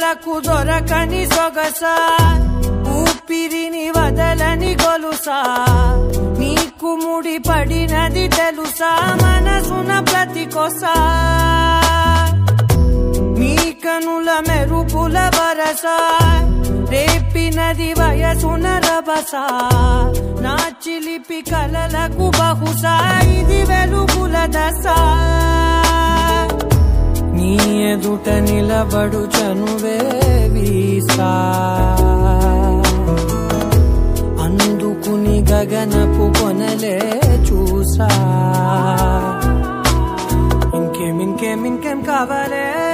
కళ్ళకు దొరకని సొగస ఊపిరిని వదలని గొలుసా నీకు ముడి పడినది తెలుసా మనసున ప్రతి కొసా మీ కనుల మెరుపుల వరస రేపినది వయసున రభస నా చిలిపి కలలకు బహుశా ఇది వెలుగుల దశ నీ ఎదుట నిలబడు చనువే వీసా అందుకుని గగనపు కొనలే చూసా ఇంకేం ఇంకేం ఇంకేం కావాలే